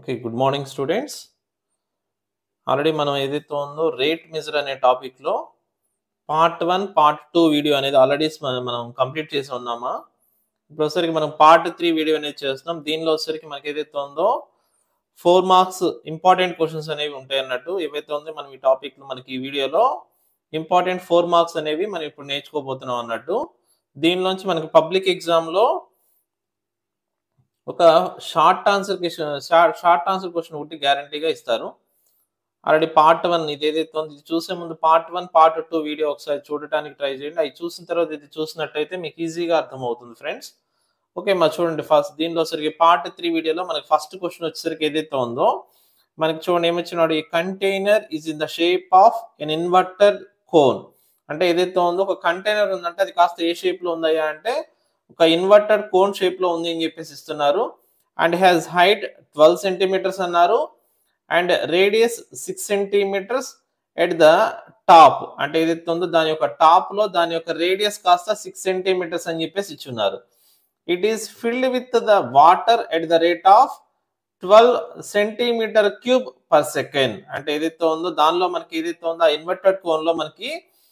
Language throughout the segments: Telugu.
Okay good morning students already మనం ఏదైతే ఉందో రేట్ మెజర్ అనే టాపిక్లో part one part two video అనేది ఆల్రెడీ మనం కంప్లీట్ చేసి ఉన్నామా ఇప్పుడు వచ్చరికి మనం పార్ట్ త్రీ వీడియో అనేది చేస్తున్నాం దీనిలో వచ్చరికి మనకి ఏదైతే ఉందో ఫోర్ మార్క్స్ ఇంపార్టెంట్ క్వశ్చన్స్ అనేవి ఉంటాయి అన్నట్టు ఏవైతే ఉందో మనం ఈ టాపిక్ మనకి ఈ వీడియోలో ఇంపార్టెంట్ ఫోర్ మార్క్స్ అనేవి మనం ఇప్పుడు నేర్చుకోబోతున్నాం అన్నట్టు దీనిలోంచి మనకి పబ్లిక్ ఎగ్జామ్లో ఒక short answer question short answer question ఒకటి గ్యారంటీగా ఇస్తారు ఆల్రెడీ పార్ట్ వన్ ఇది ఏదైతే ఉందో ఇది చూసే ముందు part one part two video ఒకసారి చూడటానికి ట్రై చేయండి అవి చూసిన తర్వాత ఇది చూసినట్టయితే మీకు ఈజీగా అర్థమవుతుంది ఫ్రెండ్స్ ఓకే మా చూడండి ఫస్ట్ దీనిలో సరికి పార్ట్ త్రీ వీడియోలో మనకి ఫస్ట్ క్వశ్చన్ వచ్చేసరికి ఏదైతే ఉందో మనకి చూడండి ఏమొచ్చినాడు ఈ container is in the shape of an inverted cone అంటే ఏదైతే ఉందో ఒక కంటైనర్ ఉందంటే అది కాస్త ఏ షేప్ లో ఉందయ్యా అంటే ఒక ఇన్వర్టెడ్ కోన్ షేప్ లో ఉంది అని చెప్పేసి ఇస్తున్నారు and has height twelve centimetres అన్నారు and radius six centimetres at the top అంటే ఏదైతే ఉందో దాని యొక్క టాప్ లో దాని యొక్క రేడియస్ కాస్త సిక్స్ సెంటీమీటర్స్ అని చెప్పేసి ఇచ్చున్నారు it is filled with the water at the rate of twelve centimetre cube per second అంటే ఏదైతే ఉందో దానిలో మనకి ఏదైతే ఉందో ఆ ఇన్వర్టెడ్ కోన్ లో మనకి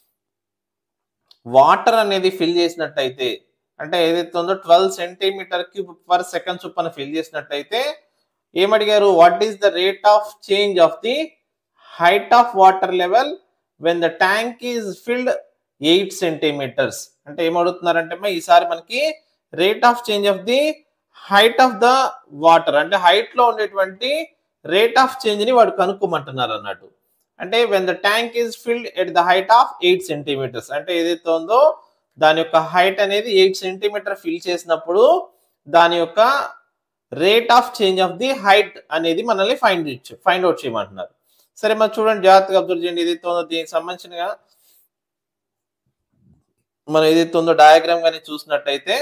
వాటర్ అనేది ఫిల్ చేసినట్టయితే అంటే ఏదైతే ఉందో twelve centimetre cube per second చొప్పున ఫిల్ చేసినట్టయితే ఏమడిగారు what is the rate of change of the height of water level when the tank is filled eight centimetres అంటే ఏమడుగుతున్నారంటే ఈసారి మనకి rate of change of the height of the water అంటే హైట్ లో ఉండేటువంటి రేట్ ఆఫ్ చేంజ్ ని వాడు కనుక్కోమంటున్నారు అన్నట్టు అంటే when the tank is filled at the height of eight centimetres అంటే ఏదైతే ఉందో దాని యొక్క హైట్ అనేది ఎయిట్ సెంటీమీటర్ ఫిల్ చేసినప్పుడు దాని యొక్క rate of change of the height అనేది మనల్ని ఫైండ్ ఫైండ్ అవుట్ చేయమంటున్నారు సరే మరి చూడండి జాగ్రత్తగా అబ్జర్వ్ చేయండి ఏదైతే ఉందో దీనికి సంబంధించిన మనం ఏదైతే ఉందో డయాగ్రామ్ కానీ చూసినట్టయితే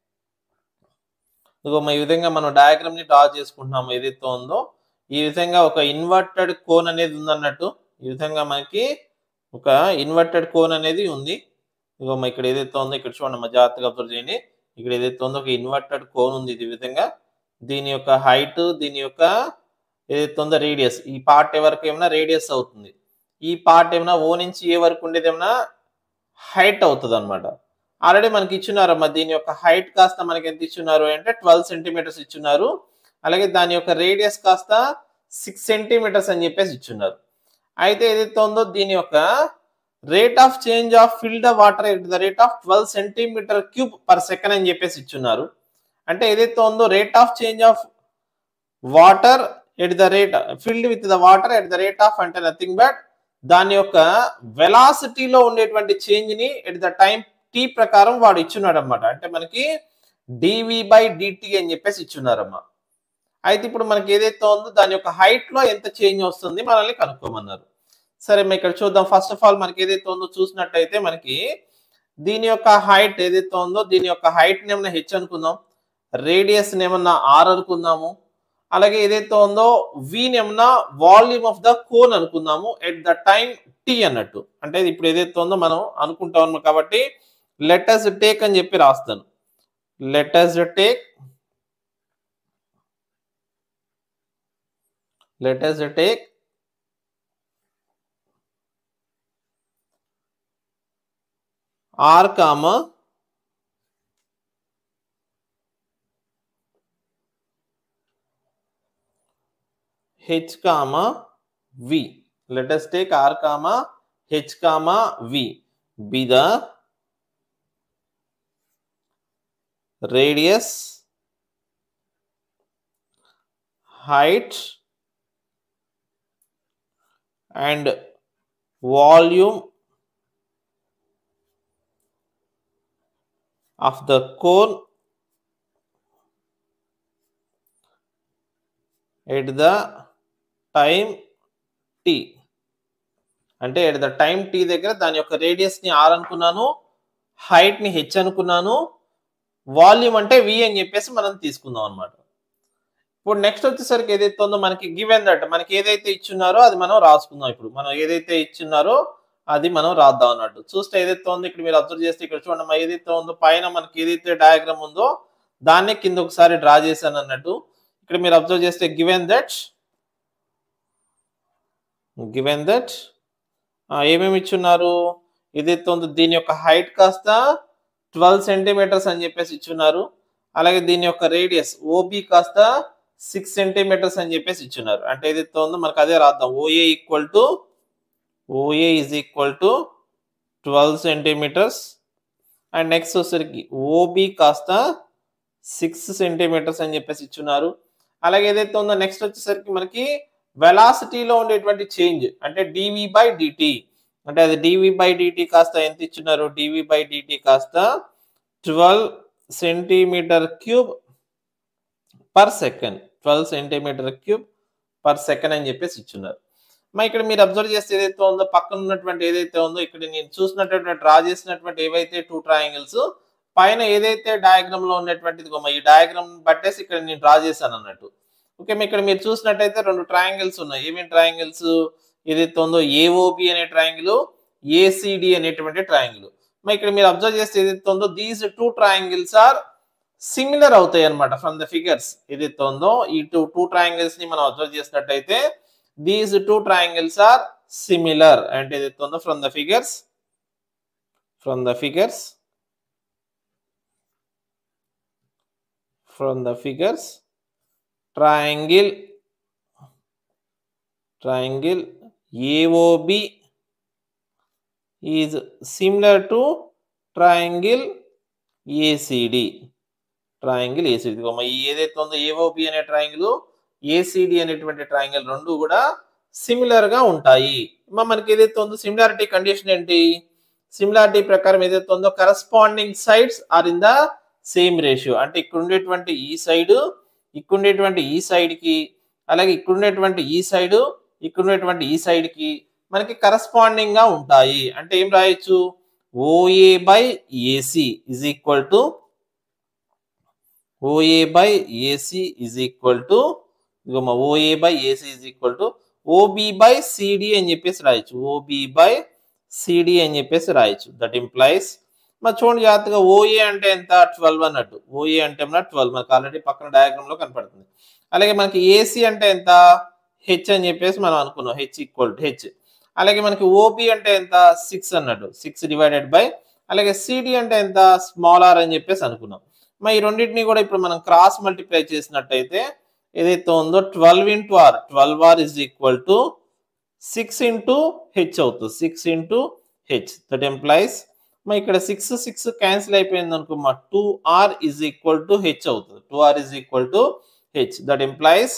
ఇదిగో ఈ విధంగా మనం డయాగ్రామ్ ని డ్రా చేసుకుంటున్నాము ఏదైతే ఉందో ఈ విధంగా ఒక ఇన్వర్టెడ్ కోన్ అనేది ఉందన్నట్టు ఈ విధంగా మనకి ఒక ఇన్వర్టెడ్ కోన్ అనేది ఉంది ఇగో ఇక్కడ ఏదైతే ఉందో ఇక్కడ చూడండి మా జాగ్రత్తగా అబ్జర్వ్ చేయండి ఇక్కడ ఏదైతే ఉందో ఒక ఇన్వర్టెడ్ కోన్ ఉంది ఈ విధంగా దీని యొక్క హైట్ దీని యొక్క ఏదైతే ఉందో రేడియస్ ఈ పార్ట్ వరకు ఏమైనా రేడియస్ అవుతుంది ఈ పార్ట్ ఏమైనా ఓ నుంచి ఏ వరకు ఉండేది ఏమైనా హైట్ అవుతుంది అనమాట ఆల్రెడీ మనకి ఇచ్చున్నారమ్మా దీని యొక్క హైట్ కాస్త మనకి ఎంత ఇచ్చున్నారు అంటే ట్వెల్వ్ సెంటీమీటర్స్ ఇచ్చున్నారు అలాగే దాని యొక్క రేడియస్ కాస్త సిక్స్ సెంటీమీటర్స్ అని చెప్పేసి ఇచ్చున్నారు అయితే ఏదైతే ఉందో దీని యొక్క rate of change of filled water at the rate of twelve centimetre cube per second అని చెప్పేసి ఇచ్చున్నారు అంటే ఏదైతే ఉందో rate of change of water at the rate filled with the water at the rate of అంటే నథింగ్ బట్ దాని యొక్క వెలాసిటీలో ఉండేటువంటి చేంజ్ ని ఎట్ ద టైం టీ ప్రకారం వాడు ఇచ్చున్నాడు అనమాట అంటే మనకి డివి బై డిటి అని చెప్పేసి ఇచ్చున్నారమ్మా అయితే ఇప్పుడు మనకి ఏదైతే ఉందో దాని యొక్క హైట్ లో ఎంత చేంజ్ వస్తుంది మనల్ని కనుక్కోమన్నారు సరే మేము ఇక్కడ చూద్దాం ఫస్ట్ ఆఫ్ ఆల్ మనకి ఏదైతే ఉందో చూసినట్టయితే మనకి దీని యొక్క హైట్ ఏదైతే ఉందో దీని యొక్క హైట్ ఏమన్నా హెచ్ అనుకుందాం రేడియస్ ఏమన్నా ఆర్ అనుకుందాము అలాగే ఏదైతే ఉందో వీన్ ఏమన్నా వాల్యూమ్ ఆఫ్ ద కోన్ అనుకుందాము ఎట్ ద టైం టీ అన్నట్టు అంటే ఇప్పుడు ఏదైతే ఉందో మనం అనుకుంటా ఉన్నాం కాబట్టి లెటర్స్ టేక్ అని చెప్పి రాస్తాను letters take letters take r comma h comma v let us take r comma h comma v be the radius height and volume of the cone at the time t అంటే ఎట్ ద టైం టీ దగ్గర దాని యొక్క రేడియస్ ని ఆర్ అనుకున్నాను హైట్ ని హెచ్ అనుకున్నాను వాల్యూమ్ అంటే వి అని చెప్పేసి మనం తీసుకుందాం అనమాట ఇప్పుడు నెక్స్ట్ వచ్చేసరికి ఏదైతే ఉందో మనకి గివెన్ దట్ మనకి ఏదైతే ఇచ్చున్నారో అది మనం రాసుకుందాం ఇప్పుడు మనం ఏదైతే ఇచ్చున్నారో అది మనం రాద్దాం అన్నట్టు చూస్తే ఏదైతే ఉందో ఇక్కడ మీరు అబ్జర్వ్ చేస్తే ఇక్కడ చూడండి మా ఏదైతే ఉందో పైన మనకి ఏదైతే డయాగ్రామ్ ఉందో దాన్నే కింద ఒకసారి డ్రా చేశాను అన్నట్టు ఇక్కడ మీరు అబ్జర్వ్ చేస్తే గివెన్ దట్ గివెన్ దట్ ఏమేమి ఇచ్చున్నారు ఏదైతే ఉందో దీని యొక్క హైట్ కాస్త ట్వెల్వ్ సెంటీమీటర్స్ అని చెప్పేసి ఇచ్చున్నారు అలాగే దీని యొక్క రేడియస్ ఓబి కాస్త సిక్స్ సెంటీమీటర్స్ అని చెప్పేసి ఇచ్చున్నారు అంటే ఏదైతే ఉందో మనకు అదే రాద్దాం OA equal to OA is equal to twelve centimetres and next వచ్చేసరికి ఓబి కాస్త సిక్స్ సెంటీమీటర్స్ అని చెప్పేసి ఇచ్చున్నారు అలాగే ఏదైతే ఉందో నెక్స్ట్ వచ్చేసరికి మనకి వెలాసిటీలో ఉండేటువంటి చేంజ్ అంటే డివి బై డిటి అంటే అది డివి బై డిటి కాస్త ఎంత ఇచ్చున్నారు డివి బై డిటి కాస్త twelve centimetre cube per second twelve centimetre cube per second అని చెప్పేసి ఇచ్చున్నారు మా ఇక్కడ మీరు అబ్జర్వ్ చేస్తే ఏదైతే ఉందో పక్కన ఉన్నటువంటి ఏదైతే ఉందో ఇక్కడ నేను చూసినటువంటి డ్రా చేసినటువంటి ఏవైతే టూ ట్రయాంగిల్స్ పైన ఏదైతే డయాగ్రామ్ లో ఉన్నటువంటిది ఈ డయాగ్రామ్ బట్టేసి ఇక్కడ నేను డ్రా చేశాను అన్నట్టు ఓకే ఇక్కడ మీరు చూసినట్టయితే రెండు ట్రయాంగిల్స్ ఉన్నాయి ఏమేమి ట్రయాంగిల్స్ ఏదైతే ఉందో ఏఓబి అనే ట్రయాంగిల్ ఏసిడి అనేటువంటి ట్రయాంగిల్ మరి ఇక్కడ మీరు అబ్జర్వ్ చేస్తే ఏదైతే ఉందో these two triangles are similar అవుతాయి అనమాట ఫ్రమ్ ద ఫిగర్స్ ఏదైతే ఉందో ఈ టూ టూ ట్రయాంగిల్స్ ని మనం అబ్జర్వ్ చేసినట్టయితే these two triangles are similar అంటే ఏదైతే ఉందో from the figures from the figures from the figures triangle triangle AOB is similar to triangle ACD triangle ACD ఇదిగో ఈ ఏదైతే ఉందో ఏఓబి అనే ట్రయాంగిల్ ఏసీడి అనేటువంటి ట్రయాంగిల్ రెండు కూడా సిమిలర్ గా ఉంటాయి మా మనకి ఏదైతే ఉందో సిమిలారిటీ కండిషన్ ఏంటి సిమిలారిటీ ప్రకారం ఏదైతే ఉందో corresponding sides are in the same ratio అంటే ఇక్కడ ఉండేటువంటి ఈ సైడ్ ఇక్కడ ఉండేటువంటి ఈ సైడ్ కి అలాగే ఇక్కడ ఉండేటువంటి ఈ సైడ్ ఇక్కడ ఉండేటువంటి ఈ సైడ్ కి మనకి కరస్పాండింగ్ గా ఉంటాయి అంటే ఏం రాయొచ్చు OA by AC is equal to OA by AC is equal to ఇదిగో మా OA by AC is equal to OB by CD అని చెప్పేసి రాయొచ్చు ఓబి బై సిడి అని చెప్పేసి రాయొచ్చు దట్ ఇంప్లైస్ మరి చూడండి జాగ్రత్తగా ఓఏ అంటే ఎంత ట్వెల్వ్ అన్నట్టు ఓఏ అంటే ట్వెల్వ్ మనకు ఆల్రెడీ పక్కన డయాగ్రామ్ లో కనపడుతుంది అలాగే మనకి ఏసీ అంటే ఎంత హెచ్ అని చెప్పేసి మనం అనుకున్నాం హెచ్ ఈక్వల్ టు హెచ్ అలాగే మనకి ఓబి అంటే ఎంత సిక్స్ అన్నట్టు సిక్స్ డివైడెడ్ బై అలాగే సిడి అంటే ఎంత స్మాల్ ఆర్ అని చెప్పేసి అనుకున్నాం మరి ఈ రెండింటిని కూడా ఇప్పుడు మనం క్రాస్ మల్టిప్లై చేసినట్టయితే ఏదైతే ఉందో twelve into R twelve R is equal to six into H అవుతుంది six into H that implies మా ఇక్కడ సిక్స్ సిక్స్ క్యాన్సిల్ అయిపోయింది అనుకో మా two R is equal to H అవుతుంది two R is equal to H that implies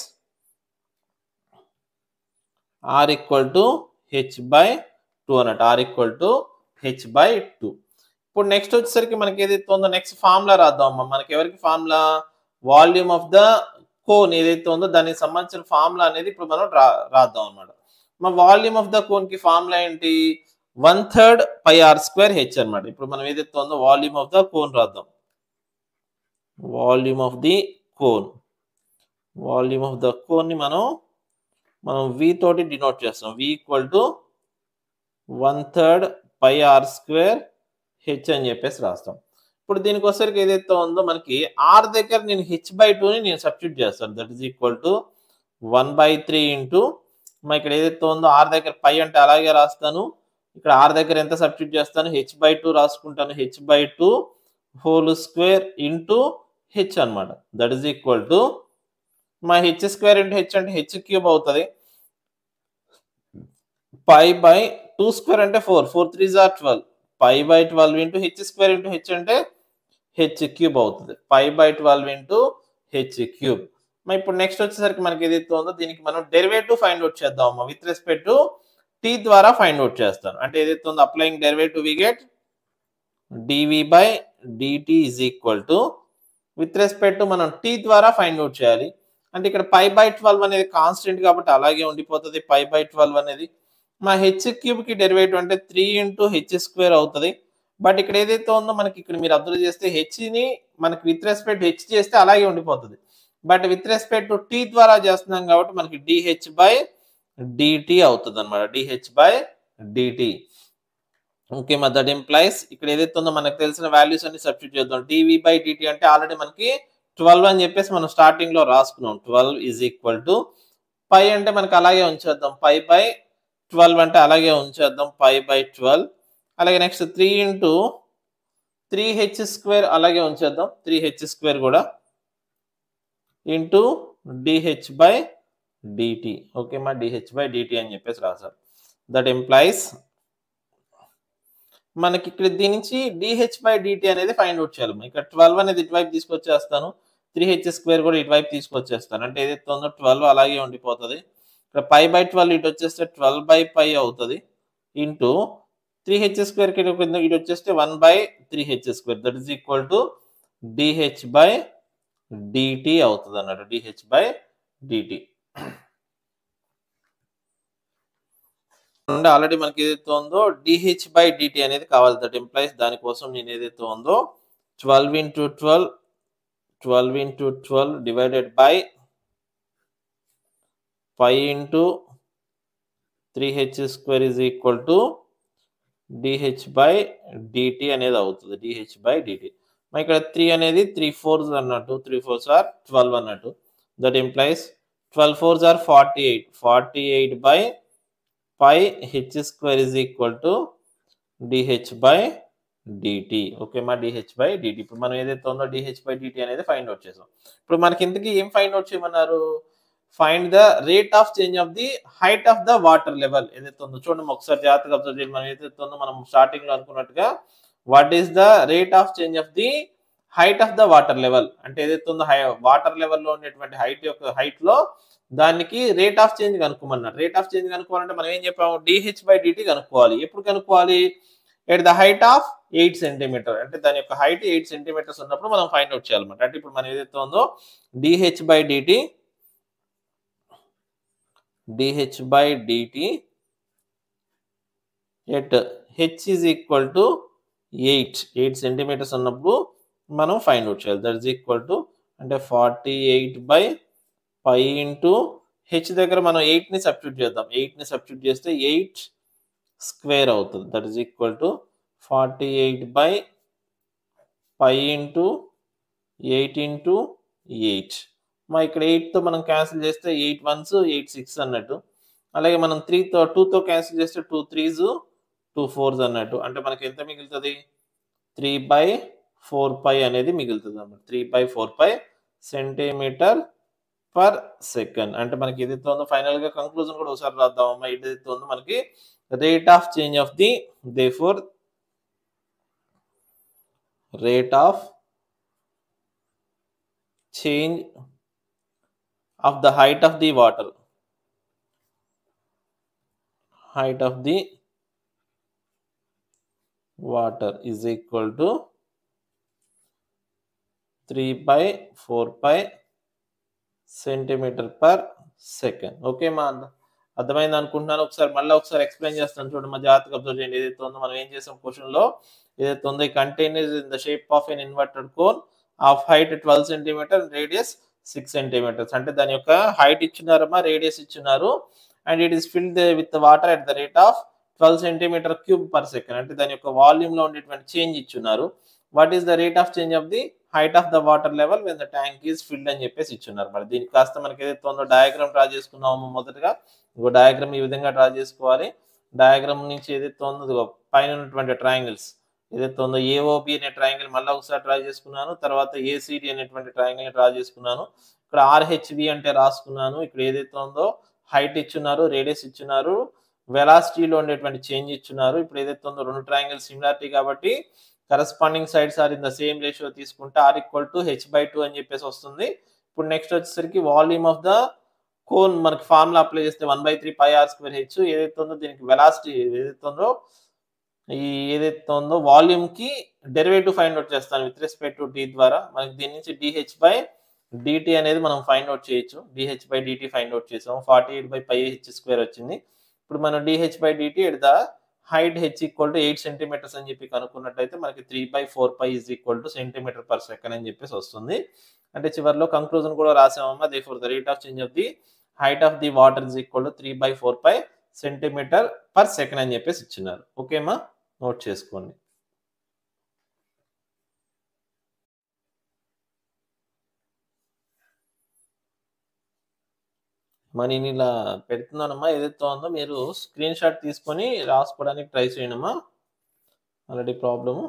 R equal to H by two అన్నట్టు R equal to H by two ఇప్పుడు నెక్స్ట్ వచ్చేసరికి మనకి ఏదైతే ఉందో నెక్స్ట్ ఫార్ములా రాద్దాం అమ్మా మనకి ఎవరికి formula volume of the cone ఏదైతే ఉందో దానికి సంబంధించిన ఫార్ములా అనేది ఇప్పుడు మనం రా రాద్దాం అనమాట మా వాల్యూమ్ ఆఫ్ ద కోన్ కి ఫార్ములా ఏంటి one third pi are square H అనమాట ఇప్పుడు మనం ఏదైతే ఉందో వాల్యూమ్ ఆఫ్ ద కోన్ రాద్దాం volume of the cone volume of the cone ని మనం మనం వి తోటి డినోట్ చేస్తాం V equal to one third pi are square H అని చెప్పేసి రాస్తాం ఇప్పుడు దీనికి వచ్చేసరికి ఏదైతే ఉందో మనకి ఆర్ దగ్గర నేను హెచ్ బై టూని నేను సబ్స్టిట్యూట్ చేస్తాను that is equal to one by three into మా ఇక్కడ ఏదైతే ఉందో ఆర్ దగ్గర పై అంటే అలాగే రాస్తాను ఇక్కడ ఆర్ దగ్గర ఎంత సబ్స్టిట్యూట్ చేస్తాను హెచ్ బై టూ రాసుకుంటాను H by two whole square into H అనమాట దట్ ఈస్ ఈక్వల్ టు మా హెచ్ స్క్వేర్ ఇంటూ హెచ్ అంటే హెచ్ క్యూబ్ అవుతుంది పై బై టూ స్క్వేర్ అంటే ఫోర్ ఫోర్ త్రీ జార్ twelve pi by twelve into H square into H అంటే హెచ్ క్యూబ్ అవుతుంది pi by twelve into H cube మరి ఇప్పుడు నెక్స్ట్ వచ్చేసరికి మనకి ఏదైతే ఉందో దీనికి మనం డెరివేటివ్ ఫైండ్ అవుట్ చేద్దాం అమ్మా విత్ రెస్పెక్ట్ టు టీ ద్వారా ఫైండ్ అవుట్ చేస్తాను అంటే ఏదైతే ఉందో applying derivative we get DV by DT is equal to with respect to మనం టీ ద్వారా ఫైండ్ అవుట్ చేయాలి అంటే ఇక్కడ పై బై ట్వెల్వ్ అనేది కాన్స్టెంట్ కాబట్టి అలాగే ఉండిపోతుంది పై బై ట్వెల్వ్ అనేది మా హెచ్ క్యూబ్ కి డెరివేటివ్ అంటే త్రీ ఇంటూ హెచ్ స్క్వేర్ అవుతుంది బట్ ఇక్కడ ఏదైతే ఉందో మనకి ఇక్కడ మీరు అబ్జర్వ్ చేస్తే హెచ్ ని మనకి విత్ రెస్పెక్ట్ హెచ్ చేస్తే అలాగే ఉండిపోతుంది but with respect to tea ద్వారా చేస్తున్నాం కాబట్టి మనకి డిహెచ్ బై డిటి అవుతుంది అనమాట డిహెచ్ బై డిటి ఓకే మా దట్ ఇంప్లైస్ ఇక్కడ ఏదైతే ఉందో మనకు తెలిసిన వాల్యూస్ అన్ని సబ్స్టిట్యూట్ చేద్దాం డివి బై డిటి అంటే ఆల్రెడీ మనకి ట్వెల్వ్ అని చెప్పేసి మనం స్టార్టింగ్ లో రాసుకున్నాం twelve is equal to pi అంటే మనకి అలాగే ఉంచేద్దాం పై బై ట్వెల్వ్ అంటే అలాగే ఉంచేద్దాం పై బై ట్వెల్వ్ అలాగే next three into three h square అలాగే ఉంచేద్దాం త్రీ హెచ్ స్క్వేర్ కూడా into d h by d t okay మా డిహెచ్ బై డిటి అని చెప్పేసి రాశారు దట్ ఎంప్లాయిస్ మనకి ఇక్కడ దీని నుంచి డిహెచ్ బై డిటి అనేది ఫైండ్ అవుట్ చేయాలి ఇక్కడ ట్వెల్వ్ అనేది ఇటువైపు తీసుకొచ్చేస్తాను త్రీ హెచ్ స్క్వేర్ కూడా ఇటువైపు తీసుకొచ్చేస్తాను అంటే ఏదైతే ఉందో ట్వెల్వ్ అలాగే ఉండిపోతుంది ఇక్కడ పై బై ట్వెల్వ్ ఇటు వచ్చేస్తే ట్వెల్వ్ బై పై అవుతుంది ఇంటూ త్రీ హెచ్ స్క్వేర్ కి ఇటు వచ్చేస్తే one by three h square that is equal to d h by DT అవుతుంది అన్నట్టు డిహెచ్ బై డిటి అంటే ఆల్రెడీ మనకి ఏదైతే ఉందో డిహెచ్ బై డిటి అనేది కావాలి దట్ ఎంప్లాయిస్ దానికోసం నేను ఏదైతే ఉందో twelve into twelve twelve into twelve divided by five into three h square is equal to d h by d t అనేది అవుతుంది డిహెచ్ బై డిటి మరి ఇక్కడ త్రీ అనేది త్రీ ఫోర్స్ అన్నట్టు త్రీ ఫోర్స్ ఆర్ ట్వెల్వ్ అన్నట్టు that implies twelve fours are forty eight forty eight by pi h square is equal to d h by d t okay మా డిహెచ్ బై డిటి ఇప్పుడు మనం ఏదైతే ఉందో డిహెచ్ బై డిటి అనేది ఫైండ్ అవుట్ చేసాం ఇప్పుడు మనకి ఇంతకీ ఏం ఫైండ్ అవుట్ చేయమన్నారు find the rate of change of the height of the water level ఏదైతే ఉందో చూడండి ఒకసారి జాగ్రత్తగా అబ్జర్వ్ చేయండి మనం ఏదైతే ఉందో మనం స్టార్టింగ్ లో అనుకున్నట్టుగా what is the rate of change of the height of the water level అంటే ఏదైతే ఉందో వాటర్ లెవెల్లో ఉండేటువంటి హైట్ యొక్క హైట్ లో దానికి రేట్ ఆఫ్ చేంజ్ కనుక్కోమన్నారు రేట్ ఆఫ్ చేంజ్ కనుక్కోవాలంటే మనం ఏం చెప్పాము డిహెచ్ బై డిటి కనుక్కోవాలి ఎప్పుడు కనుక్కోవాలి at the height of eight centimetre అంటే దాని యొక్క హైట్ ఎయిట్ సెంటీమీటర్స్ ఉన్నప్పుడు మనం ఫైండ్ అవుట్ చేయాలన్నమాట అంటే ఇప్పుడు మనం ఏదైతే ఉందో d h by d t d h by d t at h is equal to eight eight centimetres ఉన్నప్పుడు మనం ఫైండ్ అవుట్ చేయాలి దట్ ఈస్ ఈక్వల్ టు అంటే forty eight by five into h దగ్గర మనం ఎయిట్ని సబ్స్టిట్యూట్ చేద్దాం ఎయిట్ని సబ్స్టిట్యూట్ చేస్తే ఎయిట్ స్క్వేర్ అవుతుంది that is equal to forty eight by five into eight into eight మా ఇక్కడ ఎయిట్తో మనం క్యాన్సిల్ చేస్తే ఎయిట్ వన్స్ ఎయిట్ సిక్స్ అన్నట్టు అలాగే మనం త్రీతో టూతో క్యాన్సిల్ చేస్తే టూ త్రీస్ టూ ఫోర్స్ అన్నట్టు అంటే మనకి ఎంత మిగులుతుంది త్రీ బై ఫోర్ పై అనేది మిగులుతుంది అన్నమాట three by four pi centimetre per second అంటే మనకి ఏదైతే ఉందో ఫైనల్ గా కంక్లూజన్ కూడా ఒకసారి రాద్దామమ్మా ఏదైతే ఉందో మనకి rate of change of the therefore rate of change of the height of the water height of the water is equal to 3 by 4 pi centimetre per second okay మా అర్థమైంది అనుకుంటున్నాను ఒకసారి మళ్ళీ ఒకసారి ఎక్స్ప్లెయిన్ చేస్తాను చూడండి మా జాగ్రత్తగా అబ్జర్వ్ చేయండి ఏదైతే ఉందో మనం ఏం చేసాం క్వశ్చన్ లో ఏదైతే ఉందో ఈ container in the shape of an inverted cone of height twelve centimetre radius six centimetres అంటే దాని యొక్క హైట్ ఇచ్చినారమ్మా రేడియస్ ఇచ్చినారు and it is filled with water at the rate of twelve centimetre cube per second అంటే దాని యొక్క వాల్యూమ్ లో ఉండేటువంటి చేంజ్ ఇచ్చున్నారు what is the rate of change of the height of the water level when the tank is filled అని చెప్పేసి ఇచ్చున్నారు మరి దీనికి కాస్త మనకి ఏదైతే ఉందో డయాగ్రామ్ డ్రా చేసుకున్నాము మొదటగా ఇంకో డయాగ్రామ్ ఈ విధంగా డ్రా చేసుకోవాలి డయాగ్రామ్ నుంచి ఏదైతే ఉందో ఇదిగో పైన ఉన్నటువంటి ట్రయాంగిల్స్ ఏదైతే ఉందో ఏఓబి అనే ట్రయాంగిల్ మళ్ళీ ఒకసారి డ్రా చేసుకున్నాను తర్వాత ఏసీడి అనేటువంటి ట్రయాంగిల్ డ్రా చేసుకున్నాను ఇక్కడ ఆర్హెచ్వి అంటే రాసుకున్నాను ఇక్కడ ఏదైతే ఉందో హైట్ ఇచ్చున్నారు రేడియస్ ఇచ్చున్నారు వెలాసిటీలో ఉండేటువంటి చేంజ్ ఇచ్చున్నారు ఇప్పుడు ఏదైతే ఉందో రెండు ట్రయాంగిల్ సిమిలారిటీ కాబట్టి corresponding sides are in the same ratio తీసుకుంటే are equal to H by two అని చెప్పేసి వస్తుంది ఇప్పుడు నెక్స్ట్ వచ్చేసరికి వాల్యూమ్ ఆఫ్ ద కోన్ మనకి ఫార్ములా అప్లై చేస్తే one by three pi are square h ఏదైతే ఉందో దీనికి వెలాసిటీ ఏదైతే ఉందో ఈ ఏదైతే ఉందో వాల్యూమ్ కి డెరివేటివ్ ఫైండ్ అవుట్ చేస్తాను విత్ రెస్పెక్ట్ టు డి ద్వారా మనకి దీని నుంచి డిహెచ్ బై డిటి అనేది మనం ఫైండ్ అవుట్ చేయొచ్చు d h by d t find out చేసాం forty eight by pi h square వచ్చింది ఇప్పుడు మనం d h by d t at the height h equal to eight centimetres అని చెప్పి కనుక్కున్నట్టయితే మనకి three by four pi is equal to centimetre per second అని చెప్పేసి వస్తుంది అంటే చివరిలో కంక్లూజన్ కూడా రాసామమ్మా therefore the rate of change of the height of the water is equal to three by four pi centimetre per second అని చెప్పేసి ఇచ్చినారు ఓకేమా నోట్ చేసుకోండి మరి నేను ఇలా పెడుతున్నానమ్మా ఏదైతే ఉందో మీరు స్క్రీన్ షాట్ తీసుకొని రాసుకోవడానికి ట్రై చేయండమ్మా ఆల్రెడీ ప్రాబ్లము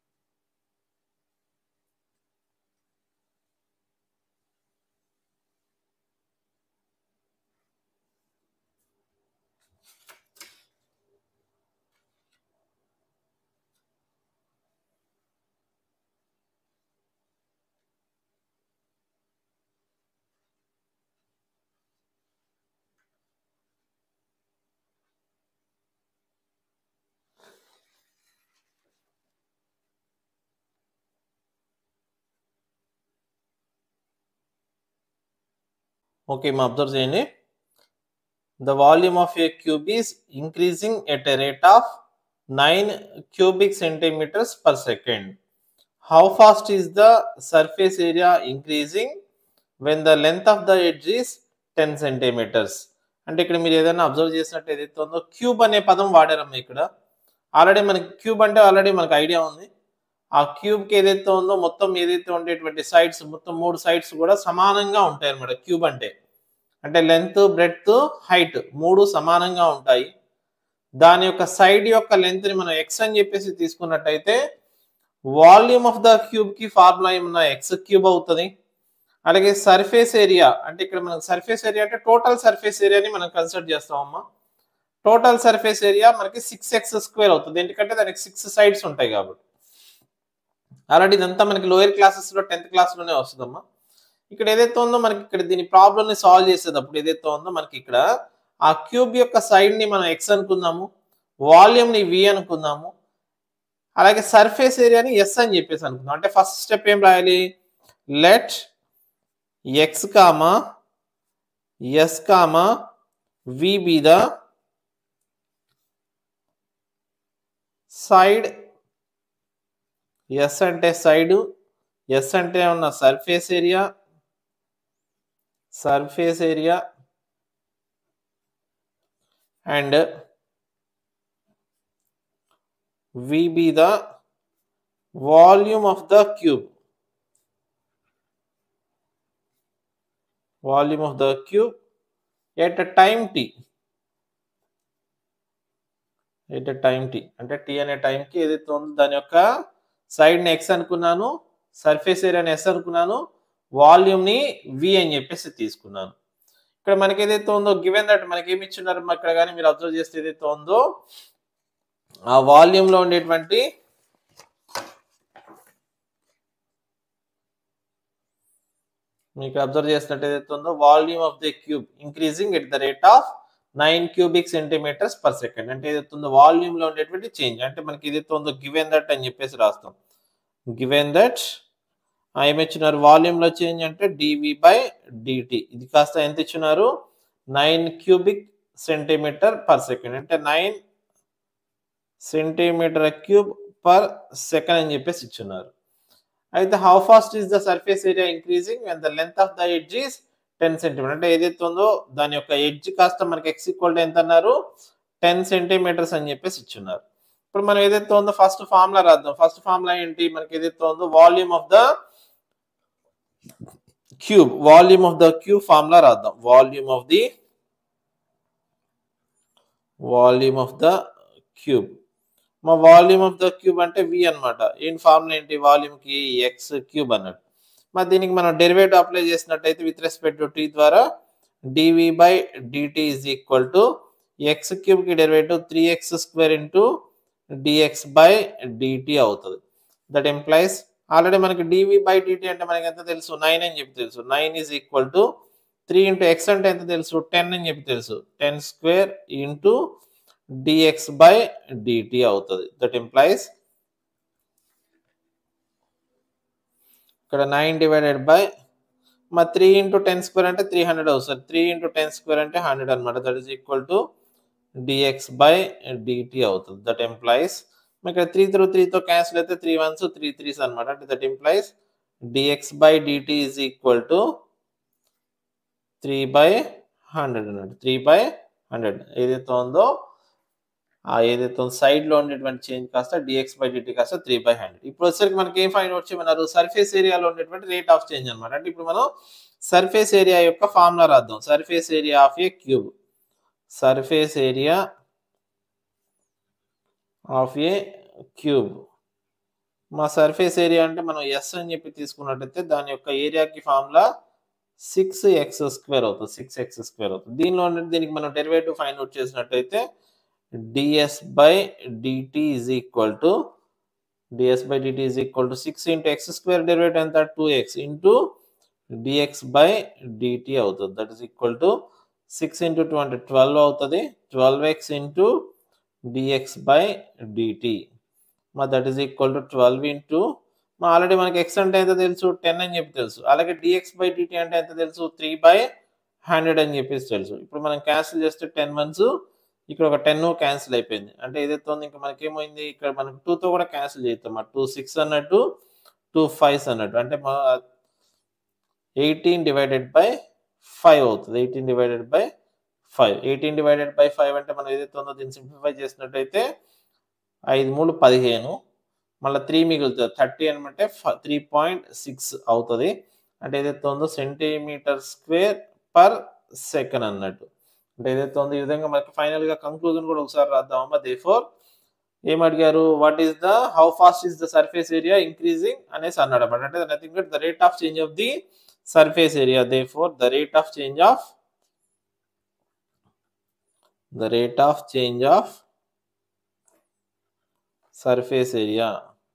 ఓకే మా అబ్జర్వ్ చేయండి the volume of a cube is increasing at a rate of nine cubic centimetres per second how fast is the surface area increasing when the length of the edge is ten centimetres అంటే ఇక్కడ మీరు ఏదైనా అబ్జర్వ్ చేసినట్టు ఏదైతే ఉందో క్యూబ్ అనే పదం వాడారమ్మా ఇక్కడ ఆల్రెడీ మనకి క్యూబ్ అంటే ఆల్రెడీ మనకు ఐడియా ఉంది ఆ క్యూబ్కి ఏదైతే ఉందో మొత్తం ఏదైతే ఉండేటువంటి సైడ్స్ మొత్తం మూడు సైడ్స్ కూడా సమానంగా ఉంటాయి అన్నమాట క్యూబ్ అంటే అంటే లెంత్ బ్రెడ్త్ హైట్ మూడు సమానంగా ఉంటాయి దాని యొక్క సైడ్ యొక్క లెంత్ని మనం ఎక్స్ అని చెప్పేసి తీసుకున్నట్టయితే వాల్యూమ్ ఆఫ్ ద క్యూబ్కి ఫార్ములా ఏమన్నా ఎక్స్ క్యూబ్ అవుతుంది అలాగే సర్ఫేస్ ఏరియా అంటే ఇక్కడ మనకు సర్ఫేస్ ఏరియా అంటే టోటల్ సర్ఫేస్ ఏరియాని మనం కన్సిడర్ చేస్తామమ్మా టోటల్ సర్ఫేస్ ఏరియా మనకి సిక్స్ ఎక్స్ స్క్వేర్ అవుతుంది ఎందుకంటే దానికి సిక్స్ సైడ్స్ ఉంటాయి కాబట్టి ఆల్రెడీ ఇదంతా మనకి లోయర్ క్లాసెస్లో టెన్త్ క్లాస్లోనే వస్తుందమ్మా ఇక్కడ ఏదైతే ఉందో మనకి ఇక్కడ దీని ప్రాబ్లమ్ని సాల్వ్ చేసేటప్పుడు ఏదైతే ఉందో మనకి ఇక్కడ ఆ క్యూబ్ యొక్క సైడ్ని మనం ఎక్స్ అనుకుందాము వాల్యూమ్ని వి అనుకుందాము అలాగే సర్ఫేస్ ఏరియాని ఎస్ అని చెప్పేసి అనుకుందాం అంటే ఫస్ట్ స్టెప్ ఏం రాయాలి let x comma s comma v be the side s అంటే సైడు ఎస్ అంటే ఉన్న surface area surface area and v be the volume of the cube volume of the cube at time t at time t అంటే టీ అనే టైంకి ఏదైతే ఉందో దాని యొక్క సైడ్ని ఎక్స్ అనుకున్నాను సర్ఫేస్ ఏరియాని ఎస్ అనుకున్నాను వాల్యూమ్ని వి అని చెప్పేసి తీసుకున్నాను ఇక్కడ మనకి ఏదైతే ఉందో గివెన్ దట్ మనకి ఏమి ఇచ్చున్నారు ఇక్కడ కానీ మీరు అబ్జర్వ్ చేస్తే ఏదైతే ఉందో ఆ వాల్యూమ్లో ఉండేటువంటి మీకు అబ్జర్వ్ చేసినట్టు ఏదైతే ఉందో volume of the cube increasing at the rate of nine cubic centimetres per second అంటే ఏదైతే ఉందో వాల్యూమ్ లో ఉండేటువంటి చేంజ్ అంటే మనకి ఏదైతే ఉందో గివెన్ దట్ అని చెప్పేసి రాస్తాం గివెన్ దట్ ఏమిచ్చినారు వాల్యూమ్ లో చేంజ్ అంటే డివి బై డిటి ఇది కాస్త ఎంత ఇచ్చినారు nine cubic centimetre per second అంటే nine centimetre cube per second అని చెప్పేసి ఇచ్చున్నారు అయితే how fast is the surface area increasing and the length of the edge is ten centimetre అంటే ఏదైతే ఉందో దాని యొక్క ఎడ్జ్ కాస్త మనకి ఎక్స్ ఈక్వల్ ఎంత అన్నారు టెన్ సెంటీమీటర్స్ అని చెప్పేసి ఇచ్చున్నారు ఇప్పుడు మనం ఏదైతే ఉందో ఫస్ట్ ఫార్ములా రాద్దాం ఫస్ట్ ఫార్ములా ఏంటి మనకి ఏదైతే ఉందో volume of the cube volume of the cube formula రాద్దాం volume of the volume of the cube మా వాల్యూమ్ ఆఫ్ ద క్యూబ్ అంటే వి అనమాట ఏం ఫార్ములా ఏంటి వాల్యూమ్కి ఎక్స్ క్యూబ్ అన్నట్టు మరి దీనికి మనం డెరివేటివ్ అప్లై చేసినట్టయితే విత్ రెస్పెక్ట్ టు టీ ద్వారా d v by DT is equal to x క్యూబ్కి derivative three x square into dx by DT అవుతుంది దట్ ఎంప్లాయిస్ ఆల్రెడీ మనకి డివి బై డిటి అంటే మనకి ఎంత తెలుసు నైన్ అని చెప్పి తెలుసు nine is equal to three into x అంటే ఎంత తెలుసు టెన్ అని చెప్పి తెలుసు ten square into dx by DT అవుతుంది దట్ ఎంప్లాయిస్ ఇక్కడ నైన్ డివైడెడ్ బై మా త్రీ ఇంటూ టెన్ స్క్వేర్ అంటే త్రీ హండ్రెడ్ అవుతుంది త్రీ ఇంటూ టెన్ స్క్వేర్ అంటే హండ్రెడ్ అనమాట that is equal to d x by DT అవుతుంది దట్ ఎంప్లాయిస్ ఇక్కడ త్రీ త్రూ త్రీతో క్యాన్సిల్ అయితే త్రీ వన్స్ త్రీ త్రీస్ అనమాట అంటే that employees d x by DT is equal to three by hundred అన్నట్టు త్రీ బై హండ్రెడ్ ఏదైతే ఉందో ఆ ఏదైతే సైడ్లో ఉండేటువంటి చేంజ్ కాస్త డిఎక్స్ బై డిటి కాస్త త్రీ బై హండ్రెడ్ ఇప్పుడు వచ్చేసరికి మనకి ఏం ఫైండ్ అవుట్ చేయమన్నారు సర్ఫేస్ ఏరియాలో ఉండేటువంటి రేట్ ఆఫ్ చేంజ్ అనమాట అంటే ఇప్పుడు మనం సర్ఫేస్ ఏరియా యొక్క ఫార్ములా రాద్దాం surface area of a cube surface area of a cube మా సర్ఫేస్ ఏరియా అంటే మనం ఎస్ అని చెప్పి తీసుకున్నట్టయితే దాని యొక్క ఏరియాకి ఫార్ములా సిక్స్ ఎక్స్ స్క్వేర్ అవుతుంది సిక్స్ ఎక్స్ స్క్వేర్ అవుతుంది దీనిలో ఉన్నది దీనికి మనం డెరివేటివ్ ఫైండ్ అవుట్ చేసినట్టయితే d s by DT is equal to DS by DT is equal to six into x square derivative ఎంత two x into dx by DT అవుతుంది that is equal to six into two అంటే ట్వెల్వ్ అవుతుంది twelve x into dx by d t మా that is equal to twelve into మా ఆల్రెడీ మనకి ఎక్స్ అంటే ఎంత తెలుసు టెన్ అని చెప్పి తెలుసు అలాగే డిఎక్స్ బై డిటి అంటే ఎంత తెలుసు త్రీ బై హండ్రెడ్ అని చెప్పేసి తెలుసు ఇప్పుడు మనం క్యాన్సిల్ చేస్తే టెన్ మంత్స్ ఇక్కడ ఒక టెన్ క్యాన్సిల్ అయిపోయింది అంటే ఏదైతే ఉంది ఇంకా మనకి ఏమైంది ఇక్కడ మనకి టూతో కూడా క్యాన్సిల్ చేస్తాం టూ సిక్స్ అన్నట్టు టూ ఫైవ్స్ అన్నట్టు అంటే ఎయిటీన్ డివైడెడ్ బై ఫైవ్ అవుతుంది eighteen divided by five eighteen divided by five అంటే మనం ఏదైతే ఉందో దీన్ని సింప్లిఫై చేసినట్టయితే ఐదు మూడు పదిహేను మళ్ళీ త్రీ మిగులుతుంది థర్టీ అనమంటే త్రీ పాయింట్ సిక్స్ అవుతుంది అంటే ఏదైతే ఉందో సెంటీమీటర్ స్క్వేర్ పర్ సెకండ్ అన్నట్టు అంటే ఏదైతే ఉందో ఈ విధంగా మనకి ఫైనల్గా కంక్లూజన్ కూడా ఒకసారి రాద్దామమ్మా దే ఫోర్ ఏం అడిగారు what is the how fast is the surface area increasing అనేసి అన్నాడు అనమాట అంటే nothing but the rate of change of the surface area therefore the rate of change of the rate of change of surface area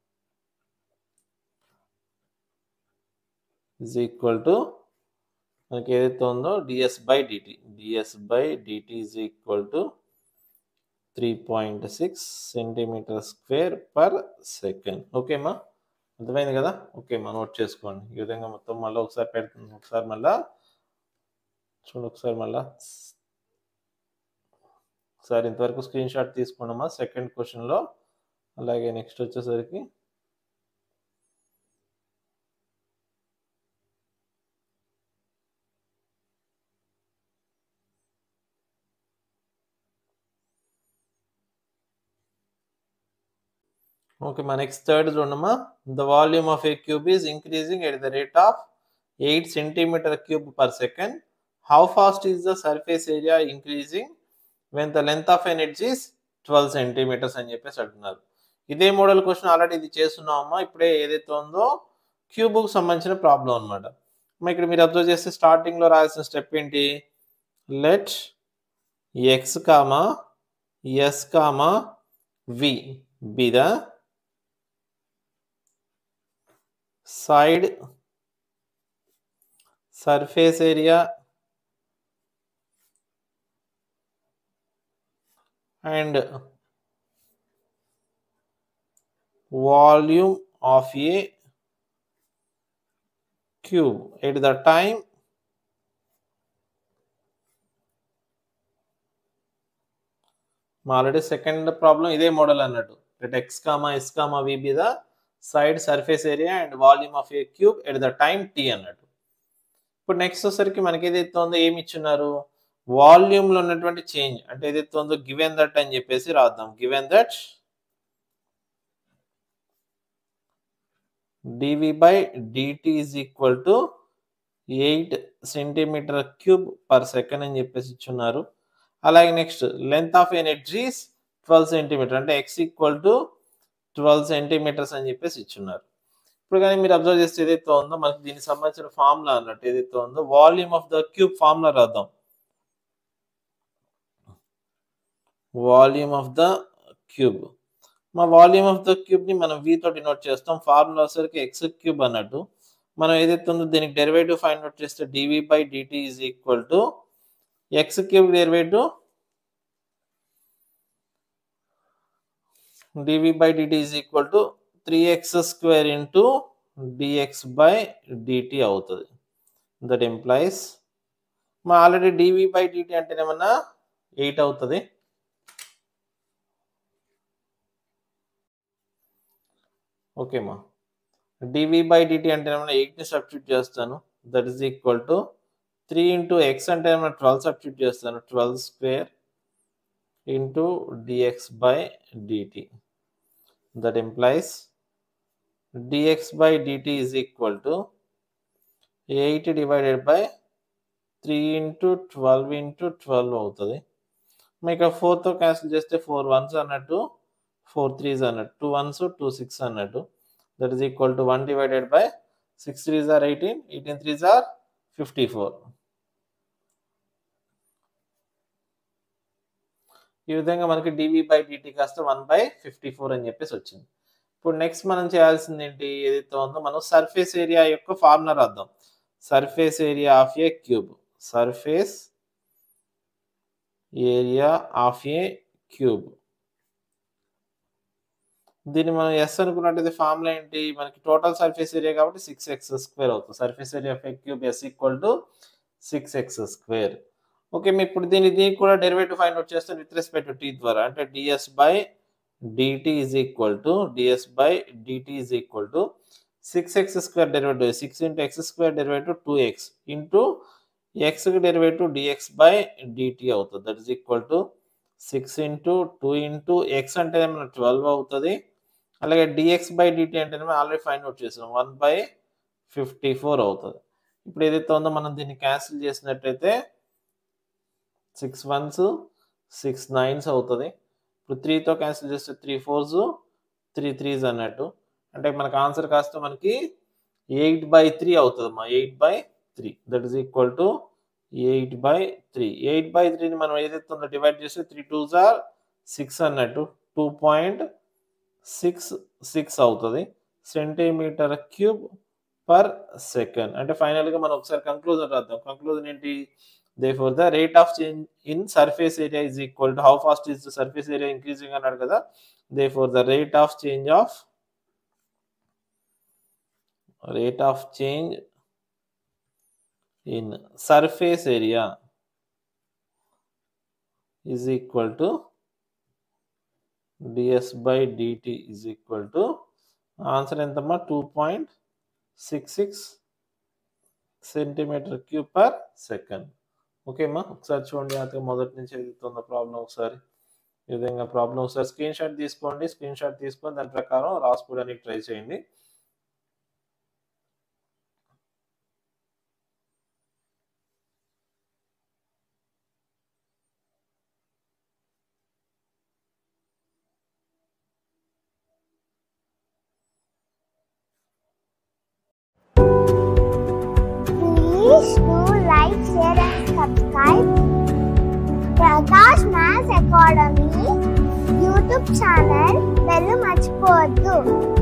is equal to మనకి ఏదైతే ఉందో d s by d t d s by DT is equal to three point six centimetre square per second ఓకేమా అర్థమైంది కదా ఓకేమా నోట్ చేసుకోండి ఈ విధంగా మొత్తం మళ్ళీ ఒకసారి పెడుతుంది ఒకసారి మళ్ళా చూడు ఒకసారి మళ్ళా ఒకసారి ఇంతవరకు స్క్రీన్ షాట్ తీసుకున్నామా సెకండ్ క్వశ్చన్లో అలాగే నెక్స్ట్ వచ్చేసరికి ఓకే మా నెక్స్ట్ థర్డ్ చూడమ్మా the volume of a cube is increasing at the rate of eight centimetre cube per second how fast is the surface area increasing when the length of an edge is twelve centimetres అని చెప్పేసి అంటున్నారు ఇదే మోడల్ క్వశ్చన్ ఆల్రెడీ ఇది చేస్తున్నామమ్మా ఇప్పుడే ఏదైతే ఉందో క్యూబ్కి సంబంధించిన ప్రాబ్లం అనమాట ఇక్కడ మీరు అబ్జర్వ్ చేస్తే స్టార్టింగ్లో రాయాల్సిన స్టెప్ ఏంటి let x comma s comma v be the side surface area and volume of a cube at the time already second problem ఇదే మోడల్ అన్నట్టు let x comma s comma v be the side surface area and volume of a cube at the time t అన్నట్టు ఇప్పుడు నెక్స్ట్ వచ్చేసరికి మనకి ఏదైతే ఉందో ఏమి ఇచ్చున్నారు వాల్యూమ్ లో ఉన్నటువంటి చేంజ్ అంటే ఏదైతే ఉందో గివెన్ దట్ అని చెప్పేసి రాద్దాం given that dv by DT is equal to eight centimetre cube per second అని చెప్పేసి ఇచ్చున్నారు అలాగే next length of an edge is twelve centimetre అంటే x equal to twelve centimetres అని చెప్పేసి ఇచ్చున్నారు ఇప్పుడు కానీ మీరు అబ్జర్వ్ చేస్తే ఏదైతే ఉందో మనకి దీనికి సంబంధించిన ఫార్ములా అన్నట్టు ఏదైతే ఉందో volume of the cube formula రాద్దాం వాల్యూమ్ ఆఫ్ ద క్యూబ్ మా వాల్యూమ్ ఆఫ్ ద క్యూబ్ని మనం వి తోటి డినోట్ చేస్తాం ఫార్ములా వచ్చేసరికి ఎక్స్ క్యూబ్ అన్నట్టు మనం ఏదైతే ఉందో దీనికి డెరివేటివ్ ఫైండ్ అవుట్ చేస్తే dv by DT is equal to x cube derivative dv by DT is equal to three x square into dx by DT అవుతుంది దట్ ఎంప్లాయిస్ మా ఆల్రెడీ డివి బై డిటి అంటే ఏమన్నా ఎయిట్ అవుతుంది ఓకేమా డివి బై డిటి అంటే ఏమన్నా ఎయిట్ని సబ్స్టిట్యూట్ చేస్తాను that is equal to three into x అంటే ఏమన్నా ట్వెల్వ్ సబ్స్టిట్యూట్ చేస్తాను twelve square into dx by dt. That implies dx by dt is equal to 8 divided by 3 into 12 into 12 అవుతుంది మీకు ఫోర్తో క్యాన్సిల్ చేస్తే ఫోర్ వన్స్ అన్నట్టు ఫోర్ త్రీస్ అన్నట్టు టూ వన్స్ టూ సిక్స్ అన్నట్టు that is equal to one divided by six threes are eighteen eighteen threes are fifty four ఈ విధంగా మనకి డివి బై డిటి కాస్త వన్ బై ఫిఫ్టీ ఫోర్ అని చెప్పేసి వచ్చింది ఇప్పుడు నెక్స్ట్ మనం చేయాల్సింది ఏంటి ఏదైతే ఉందో మనం సర్ఫేస్ ఏరియా యొక్క ఫార్ములా రాద్దాం surface area of a cube surface area of a cube దీన్ని మనం ఎస్ అనుకున్నట్టయితే ఫార్ములా ఏంటి మనకి టోటల్ సర్ఫేస్ ఏరియా కాబట్టి సిక్స్ ఎక్స్ స్క్వేర్ అవుతుంది surface area of a cube s equal to six x square okay మీ ఇప్పుడు దీన్ని దీనికి కూడా డెరివేటివ్ ఫైండ్ అవుట్ చేస్తే విత్ రెస్పెక్ట్ టీ ద్వారా అంటే ds by DT is equal to DS by DT is equal to six x square derivative six into x square derivative two x into ఎక్స్కి డెరివేటివ్ డిఎక్స్ బై డిటి అవుతుంది that is equal to six into two into x అంటే మనకు ట్వెల్వ్ అవుతుంది అలాగే డిఎక్స్ బై డిటి అంటే ఆల్రెడీ ఫైండ్ అవుట్ చేసాం వన్ బై ఫిఫ్టీ ఫోర్ అవుతుంది ఇప్పుడు ఏదైతే ఉందో మనం దీన్ని క్యాన్సిల్ చేసినట్టయితే సిక్స్ వన్స్ సిక్స్ నైన్స్ అవుతుంది ఇప్పుడు త్రీతో క్యాన్సిల్ చేస్తే త్రీ ఫోర్స్ త్రీ త్రీస్ అన్నట్టు అంటే మనకు ఆన్సర్ కాస్త మనకి ఎయిట్ బై త్రీ అవుతుంది అమ్మా eight by three that is equal to eight by three eight by త్రీని మనం ఏదైతే ఉందో డివైడ్ చేస్తే త్రీ టూ జార్ సిక్స్ అన్నట్టు టూ పాయింట్ సిక్స్ సిక్స్ అవుతుంది సెంటీమీటర్ క్యూబ్ పర్ సెకండ్ అంటే ఫైనల్గా మనం ఒకసారి కంక్లూజన్ రాద్దాం కంక్లూజన్ ఏంటి therefore the rate of change in surface area is equal to how fast is the surface area increasing అన్నాడు కదా therefore the rate of change of rate of change in surface area is equal to ds by dt is equal to answer ఎంతమ్మా two point six six centimetre cube per second ఓకేమ్మా ఒకసారి చూడండి అయితే మొదటి నుంచి ఎదుగుతున్న ప్రాబ్లం ఒకసారి ఈ విధంగా ప్రాబ్లం ఒకసారి స్క్రీన్ షాట్ తీసుకోండి స్క్రీన్ షాట్ తీసుకొని దాని ప్రకారం రాసుకోవడానికి ట్రై చేయండి Please do like, share and subscribe Prakash Maths Academy YouTube channel bell మర్చిపోవద్దు